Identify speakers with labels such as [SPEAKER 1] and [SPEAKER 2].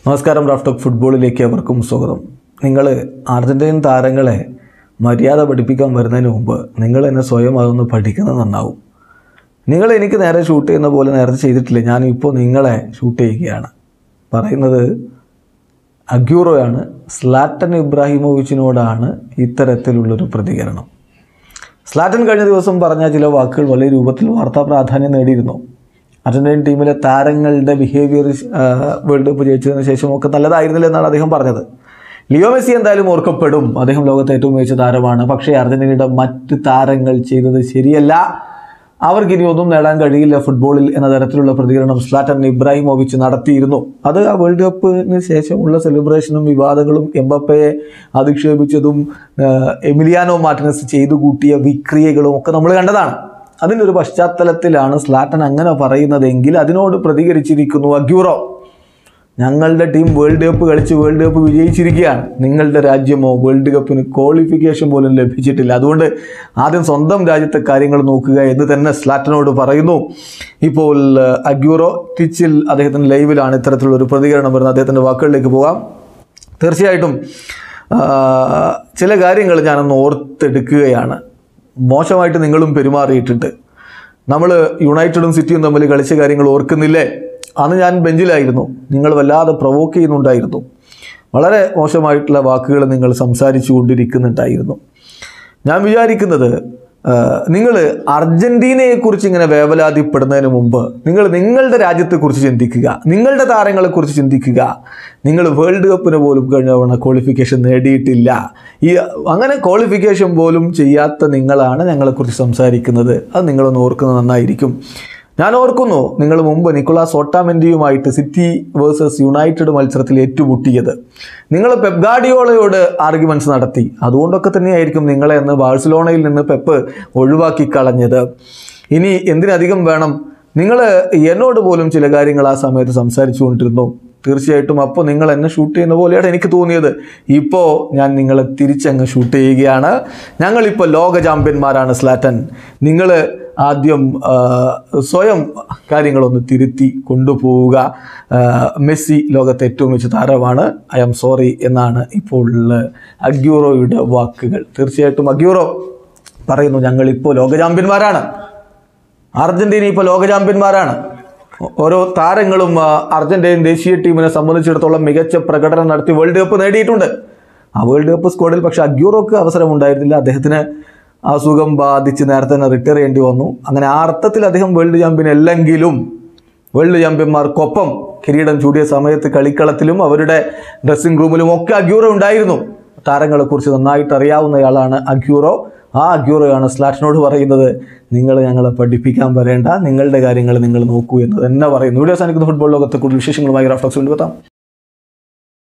[SPEAKER 1] നമസ്കാരം റാഫ്റ്റോക്ക് ഫുട്ബോളിലേക്ക് അവർക്കും സ്വാഗതം നിങ്ങൾ അർജൻറ്റീൻ താരങ്ങളെ മര്യാദ പഠിപ്പിക്കാൻ വരുന്നതിന് മുമ്പ് നിങ്ങൾ എന്നെ സ്വയം അതൊന്ന് പഠിക്കുന്നത് നന്നാവും നിങ്ങൾ എനിക്ക് നേരെ ഷൂട്ട് ചെയ്യുന്ന പോലെ നേരത്തെ ചെയ്തിട്ടില്ല ഞാനിപ്പോൾ നിങ്ങളെ ഷൂട്ട് ചെയ്യുകയാണ് പറയുന്നത് അഗ്യൂറോയാണ് സ്ലാറ്റൻ ഇബ്രാഹിമോവിച്ചിനോടാണ് ഇത്തരത്തിലുള്ളൊരു പ്രതികരണം സ്ലാറ്റൻ കഴിഞ്ഞ ദിവസം പറഞ്ഞ ചില വാക്കുകൾ വലിയ രൂപത്തിൽ വാർത്താ പ്രാധാന്യം നേടിയിരുന്നു അർജന്റീൻ ടീമിലെ താരങ്ങളുടെ ബിഹേവിയർ വേൾഡ് കപ്പ് ജയിച്ചതിന് ശേഷമൊക്കെ നല്ലതായിരുന്നില്ല എന്നാണ് അദ്ദേഹം പറഞ്ഞത് ലിയോ മെസ്സി എന്തായാലും ഓർക്കപ്പെടും അദ്ദേഹം ലോകത്തെ ഏറ്റവും മികച്ച താരമാണ് പക്ഷേ അർജന്റീനയുടെ മറ്റ് താരങ്ങൾ ചെയ്തത് ശരിയല്ല അവർക്ക് ഇനി ഒന്നും നേടാൻ കഴിയില്ല ഫുട്ബോളിൽ എന്ന തരത്തിലുള്ള പ്രതികരണം സ്ലാറ്റൻ ഇബ്രാഹിമോവിച്ച് നടത്തിയിരുന്നു അത് ആ വേൾഡ് കപ്പിന് ശേഷമുള്ള സെലിബ്രേഷനും വിവാദങ്ങളും എംബപ്പയെ അധിക്ഷേപിച്ചതും ആ, എമിലിയാനോ മാർട്ടിനസ് ചെയ്തു കൂട്ടിയ വിക്രിയകളും ഒക്കെ നമ്മൾ കണ്ടതാണ് അതിൻ്റെ ഒരു പശ്ചാത്തലത്തിലാണ് സ്ലാറ്റൻ അങ്ങനെ പറയുന്നതെങ്കിൽ അതിനോട് പ്രതികരിച്ചിരിക്കുന്നു അഗ്യൂറോ ഞങ്ങളുടെ ടീം വേൾഡ് കപ്പ് കളിച്ച് വേൾഡ് കപ്പ് വിജയിച്ചിരിക്കുകയാണ് നിങ്ങളുടെ രാജ്യമോ വേൾഡ് കപ്പിന് ക്വാളിഫിക്കേഷൻ പോലും ലഭിച്ചിട്ടില്ല അതുകൊണ്ട് ആദ്യം സ്വന്തം രാജ്യത്തെ കാര്യങ്ങൾ നോക്കുക എന്ന് തന്നെ സ്ലാറ്റനോട് പറയുന്നു ഇപ്പോൾ അഹ്, അഗ്യൂറോ ടിച്ചിൽ അദ്ദേഹത്തിൻ്റെ ലൈവിലാണ് ഇത്തരത്തിലുള്ള ഒരു പ്രതികരണം വരുന്നത് അദ്ദേഹത്തിൻ്റെ വാക്കുകളിലേക്ക് പോകാം തീർച്ചയായിട്ടും ആ, ചില കാര്യങ്ങൾ ഞാനൊന്ന് ഓർത്തെടുക്കുകയാണ് മോശമായിട്ട് നിങ്ങളും പെരുമാറിയിട്ടുണ്ട് നമ്മൾ യുണൈറ്റഡും സിറ്റിയും തമ്മിൽ കളിച്ച കാര്യങ്ങൾ ഓർക്കുന്നില്ലേ അന്ന് ഞാൻ ബെഞ്ചിലായിരുന്നു നിങ്ങൾ വല്ലാതെ പ്രൊവോക്ക് ചെയ്യുന്നുണ്ടായിരുന്നു വളരെ മോശമായിട്ടുള്ള വാക്കുകൾ നിങ്ങൾ സംസാരിച്ചു കൊണ്ടിരിക്കുന്നുണ്ടായിരുന്നു ഞാൻ വിചാരിക്കുന്നത് നിങ്ങൾ അർജൻറ്റീനയെക്കുറിച്ച് ഇങ്ങനെ വേവലാതിപ്പെടുന്നതിന് മുമ്പ് നിങ്ങൾ നിങ്ങളുടെ രാജ്യത്തെക്കുറിച്ച് ചിന്തിക്കുക നിങ്ങളുടെ താരങ്ങളെക്കുറിച്ച് ചിന്തിക്കുക നിങ്ങൾ വേൾഡ് കപ്പിന് പോലും കഴിഞ്ഞ തവണ ക്വാളിഫിക്കേഷൻ നേടിയിട്ടില്ല ഈ അങ്ങനെ ക്വാളിഫിക്കേഷൻ പോലും ചെയ്യാത്ത നിങ്ങളാണ് ഞങ്ങളെക്കുറിച്ച് സംസാരിക്കുന്നത് അത് നിങ്ങളൊന്ന് ഓർക്കുന്നത് നന്നായിരിക്കും ഞാൻ ഓർക്കുന്നു നിങ്ങൾ മുമ്പ് നിക്കോളാസ് ഓട്ടാമെൻറ്റിയുമായിട്ട് സിറ്റി വേഴ്സസ് യുണൈറ്റഡ് മത്സരത്തിൽ ഏറ്റുമുട്ടിയത് നിങ്ങൾ പെപ് ഗാർഡിയോളയോട് ആർഗ്യുമെൻറ്റ്സ് നടത്തി അതുകൊണ്ടൊക്കെ തന്നെയായിരിക്കും നിങ്ങളെ എന്ന് ബാഴ്സലോണയിൽ നിന്ന് പെപ്പ് ഒഴിവാക്കി കളഞ്ഞത് ഇനി എന്തിനധികം വേണം നിങ്ങൾ എന്നോട് പോലും ചില കാര്യങ്ങൾ ആ സമയത്ത് സംസാരിച്ചു കൊണ്ടിരുന്നു തീർച്ചയായിട്ടും അപ്പോൾ നിങ്ങൾ എന്നെ ഷൂട്ട് ചെയ്യുന്ന പോലെയാണ് എനിക്ക് തോന്നിയത് ഇപ്പോൾ ഞാൻ നിങ്ങളെ തിരിച്ചങ്ങ് ഷൂട്ട് ചെയ്യുകയാണ് ഞങ്ങളിപ്പോൾ ലോക ചാമ്പ്യന്മാരാണ് സ്ലാറ്റൻ നിങ്ങൾ ആദ്യം ആ, സ്വയം കാര്യങ്ങളൊന്ന് തിരുത്തി കൊണ്ടുപോവുക ആ, മെസ്സി ലോകത്തെ ഏറ്റവും മികച്ച താരമാണ് ഐ ആം സോറി എന്നാണ് ഇപ്പോൾ അഗ്യൂറോയുടെ വാക്കുകൾ തീർച്ചയായിട്ടും അഗ്യൂറോ പറയുന്നു ഞങ്ങളിപ്പോൾ ലോക ചാമ്പ്യന്മാരാണ് അർജന്റീന ഇപ്പോൾ ലോക ചാമ്പ്യന്മാരാണ് ഓരോ താരങ്ങളും ആ, അർജന്റീൻ ദേശീയ ടീമിനെ സംബന്ധിച്ചിടത്തോളം മികച്ച പ്രകടനം നടത്തി വേൾഡ് കപ്പ് നേടിയിട്ടുണ്ട് ആ വേൾഡ് കപ്പ് സ്ക്വാഡിൽ പക്ഷേ അഗ്യൂറോക്ക് അവസരം ഉണ്ടായിരുന്നില്ല അദ്ദേഹത്തിന് അസുഖം ബാധിച്ച് നേരത്തെ തന്നെ റിട്ടയർ ചെയ്യേണ്ടി വന്നു അങ്ങനെ ആ അർത്ഥത്തിൽ അദ്ദേഹം വേൾഡ് ചാമ്പ്യൻ അല്ലെങ്കിലും വേൾഡ് ചാമ്പ്യന്മാർക്കൊപ്പം കിരീടം ചൂടിയ സമയത്ത് കളിക്കളത്തിലും അവരുടെ ഡ്രസ്സിംഗ് റൂമിലും ഒക്കെ അഗ്യൂറോ ഉണ്ടായിരുന്നു താരങ്ങളെക്കുറിച്ച് നന്നായിട്ട് അറിയാവുന്നയാളാണ് അഗ്യൂറോ ആ അഗ്യൂറോയാണ് സ്ലാറ്റിനോട് പറയുന്നത് നിങ്ങൾ ഞങ്ങളെ പഠിപ്പിക്കാൻ വരേണ്ട നിങ്ങളുടെ കാര്യങ്ങൾ നിങ്ങൾ നോക്കൂ എന്ന് തന്നെ പറയുന്നു വീഡിയോ സാധിക്കുന്ന ഫുട്ബോൾ ലോകത്തെ കൂടുതൽ വിശേഷങ്ങളുമായി റാഫ്റ്റോക്സ് കൊണ്ടുവെത്താം